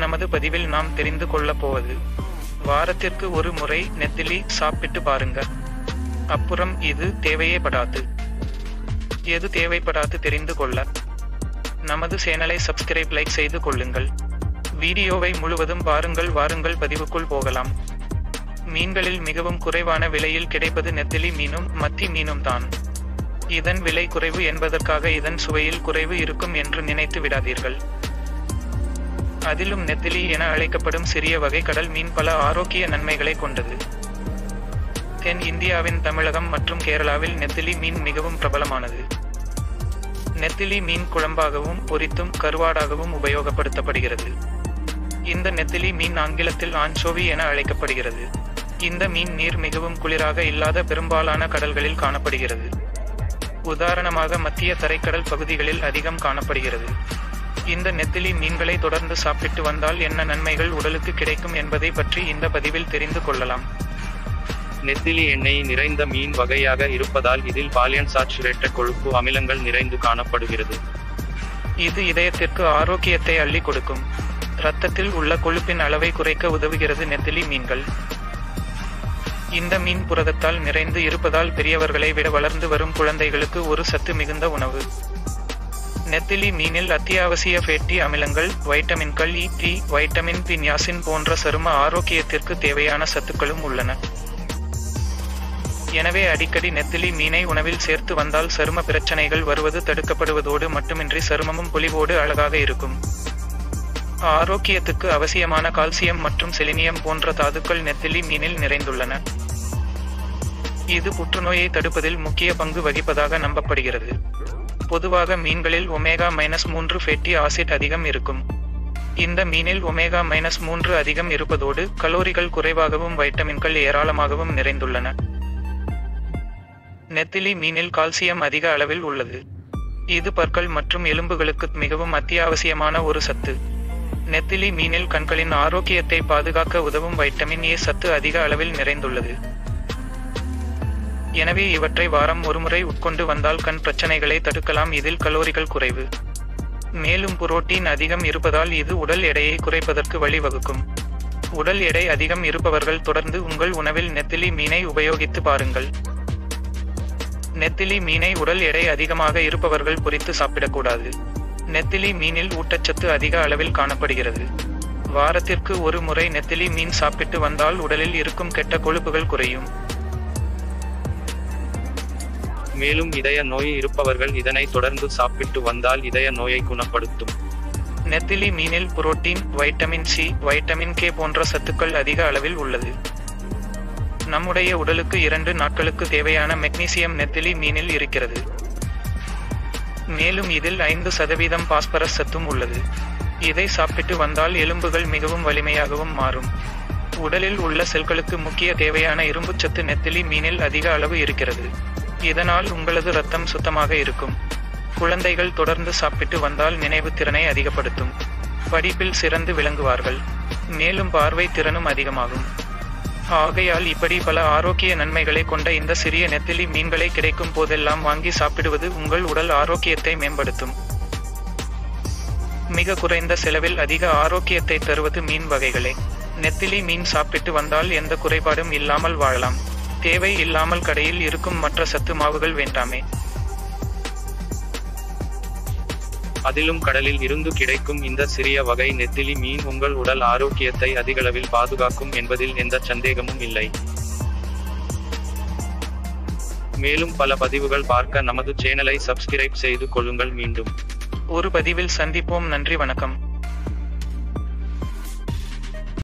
நமது பதிவில் நாம் தெரிந்து கொள்ளப் போவது வாரத்திற்கு ஒரு முறை நெத்திலி சாப்பிட்டு பாருங்க அப்புறம் இது தேவையே படாது எது தேவைப்படாது தெரிந்து கொள்ள நமது சேனலை சப்ஸ்கிரைப் லைக் செய்து கொள்ளுங்கள் வீடியோவை முழுவதும் பாருங்கள் வாருங்கள் பதிவுக்குள் போகலாம் மீன்களில் மிகவும் குறைவான விலையில் கிடைப்பது நெத்திலி மீனும் மத்தி மீனும் தான் இதன் விலை குறைவு என்பதற்காக இதன் சுவையில் குறைவு இருக்கும் என்று நினைத்து விடாதீர்கள் அதிலும் நெத்திலி என அழைக்கப்படும் சிறிய வகை கடல் மீன் பல ஆரோக்கிய நன்மைகளை கொண்டது தென் இந்தியாவின் தமிழகம் மற்றும் கேரளாவில் நெத்திலி மீன் மிகவும் பிரபலமானது நெத்திலி மீன் குழம்பாகவும் பொரித்தும் கருவாடாகவும் உபயோகப்படுத்தப்படுகிறது இந்த நெத்திலி மீன் ஆங்கிலத்தில் ஆன்சோவி என அழைக்கப்படுகிறது இந்த மீன் நீர் மிகவும் குளிராக இல்லாத பெரும்பாலான கடல்களில் காணப்படுகிறது உதாரணமாக மத்திய தரைக்கடல் பகுதிகளில் அதிகம் காணப்படுகிறது இந்த நெத்திலி மீன்களை தொடர்ந்து சாப்பிட்டு வந்தால் என்ன நன்மைகள் உடலுக்கு கிடைக்கும் என்பதை பற்றி இந்த பதிவில் தெரிந்து கொள்ளலாம் நெத்திலி எண்ணெய் நிறைந்த மீன் வகையாக இருப்பதால் இதில் பாலியன்சாச்சுரேட்டட் கொழுப்பு அமிலங்கள் நிறைந்து காணப்படுகிறது இது இதயத்திற்கு ஆரோக்கியத்தை அள்ளி கொடுக்கும் இரத்தத்தில் உள்ள கொழுப்பின் அளவை குறைக்க உதவுகிறது நெத்திலி மீன்கள் இந்த மீன் புரதத்தால் நிறைந்து இருப்பதால் பெரியவர்களை விட வளர்ந்து வரும் குழந்தைகளுக்கு ஒரு சத்து மிகுந்த உணவு நெத்திலி மீனில் அத்தியாவசிய ஃபேட்டி அமிலங்கள் வைட்டமின்கள் E D vitamin B niacin போன்ற சரும ஆரோக்கியத்திற்கு தேவையான சத்துக்களும் உள்ளன எனவே அடிக்கடி நெத்திலி மீனை உணவில் சேர்த்து வந்தால் சரும பிரச்சனைகள் வருவது தடுக்கப்படுவதோடு மட்டுமின்றி சருமமும் பொலிவோடு அழகாக இருக்கும் ஆரோக்கியத்துக்கு அவசியமான கால்சியம் மற்றும் செலினியம் போன்ற தாதுக்கள் நெத்திலி மீனில் நிறைந்துள்ளன இது புற்றுநோயை தடுப்பதில் முக்கிய பங்கு வகிப்பதாக நம்பப்படுகிறது பொதுவாக மீன்களில் ஒமேகா மைனஸ் மூன்று ஃபேட்டி ஆசிட் அதிகம் இருக்கும் இந்த மீனில் ஒமேகா மைனஸ் மூன்று அதிகம் இருப்பதோடு கலோரிகள் குறைவாகவும் வைட்டமின்கள் ஏராளமாகவும் நிறைந்துள்ளன நெத்திலி மீனில் கால்சியம் அதிக அளவில் உள்ளது இது பற்கள் மற்றும் எலும்புகளுக்கு மிகவும் அத்தியாவசியமான ஒரு சத்து நெத்திலி மீனில் கண்களின் ஆரோக்கியத்தை பாதுகாக்க உதவும் வைட்டமின் ஏ சத்து அதிக அளவில் நிறைந்துள்ளது எனவே இவற்றை வாரம் ஒருமுறை உட்கொண்டு வந்தால் கண் பிரச்சனைகளை தடுக்கலாம் இதில் கலோரிகள் குறைவு மேலும் புரோட்டீன் அதிகம் இருப்பதால் இது உடல் எடையை குறைப்பதற்கு வழிவகுக்கும் உடல் எடை அதிகம் இருப்பவர்கள் தொடர்ந்து உங்கள் உணவில் நெத்திலி மீனை உபயோகித்து பாருங்கள் நெத்திலி மீனை உடல் எடை அதிகமாக இருப்பவர்கள் பொரித்து சாப்பிடக்கூடாது நெத்திலி மீனில் ஊட்டச்சத்து அதிக அளவில் காணப்படுகிறது வாரத்திற்கு ஒரு முறை நெத்திலி மீன் சாப்பிட்டு வந்தால் உடலில் இருக்கும் கெட்ட கொழுப்புகள் குறையும் மேலும் இதய நோய் இருப்பவர்கள் இதனை தொடர்ந்து சாப்பிட்டு வந்தால் இதய நோயை குணப்படுத்தும் நெத்திலி மீனில் protein vitamin C vitamin K போன்ற சத்துக்கள் அதிக அளவில் உள்ளது நம்முடைய உடலுக்கு இரண்டு நாட்களுக்கு தேவையான மெக்னீசியம் நெத்திலி மீனில் இருக்கிறது மேலும் இதில் ஐந்து சதவீதம் பாஸ்பரஸ் சத்தும் உள்ளது இதை சாப்பிட்டு வந்தால் எலும்புகள் மிகவும் வலிமையாகவும் மாறும் உடலில் உள்ள செல்களுக்கு முக்கிய தேவையான இரும்புச்சத்து நெத்திலி மீனில் அதிக அளவு இருக்கிறது இதனால் உங்களது ரத்தம் சுத்தமாக இருக்கும் குழந்தைகள் தொடர்ந்து சாப்பிட்டு வந்தால் நினைவு திறனை அதிகப்படுத்தும் படிப்பில் சிறந்து விளங்குவார்கள் மேலும் பார்வை திறனும் அதிகமாகும் ஆகையால் இப்படி பல ஆரோக்கிய நன்மைகளை கொண்ட இந்த சிறிய நெத்திலி மீன்களை கிடைக்கும் போதெல்லாம் வாங்கி சாப்பிடுவது உங்கள் உடல் ஆரோக்கியத்தை மேம்படுத்தும் மிக குறைந்த செலவில் அதிக ஆரோக்கியத்தை தருவது மீன் வகைகளே நெத்திலி மீன் சாப்பிட்டு வந்தால் எந்த குறைபாடும் இல்லாமல் வாழலாம் தேவை இல்லாமல் கடையில் இருக்கும் மற்ற சத்து மாவுகள் வேண்டாமே அதிலும் கடலில் இருந்து கிடைக்கும் இந்த சிறிய வகை நெத்திலி மீன் உங்கள் உடல் ஆரோக்கியத்தை அதிகளவில் பாதுகாக்கும் என்பதில் எந்த சந்தேகமும் இல்லை மேலும் பல பதிவுகள் பார்க்க நமது சேனலை சப்ஸ்கிரைப் செய்து கொள்ளுங்கள் மீண்டும் ஒரு பதிவில் சந்திப்போம் நன்றி வணக்கம்